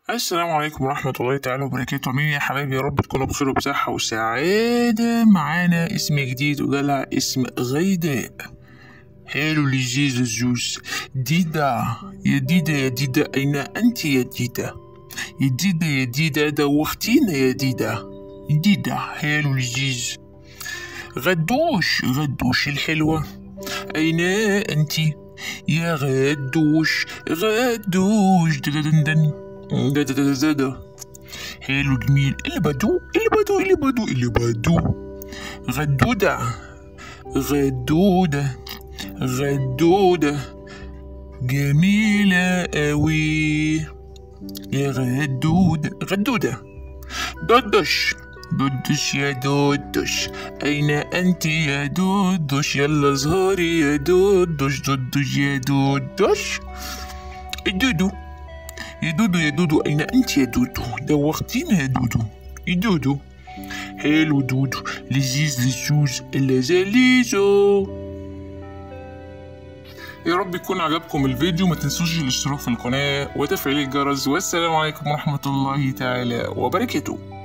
السلام عليكم ورحمة الله تعالى وبركاته عاملين إيه يا حبايبي يا رب تكونوا بخير وبصحة وسعادة معانا اسم جديد وجالها اسم غيداء حلو لذيذ الزوز ديدا يا ديدا يا ديدا أين أنت يا ديدا يا ديدا يا ديدا دوختينا يا ديدا ديدا حلو لذيذ غدوش غدوش الحلوة أين أنت يا غدوش غدوش ددندن دا دا دا دا دا حلو جميل اللي بدو اللي بدو اللي بدو اللي بدو غدودة غدودة غدودة جميلة أوي يا غدودة غدودة دودش دودش يا دودش أين أنت يا دودش يلا ظهري يا دودش دودش يا دودش الدودو يا دودو يا دودو أين أنت يا دودو دوختينا يا دودو يا دودو حلو دودو لذيذ لزوز لذيذو يا رب يكون عجبكم الفيديو ما تنسوش الاشتراك في القناة وتفعيل الجرس والسلام عليكم ورحمة الله تعالى وبركاته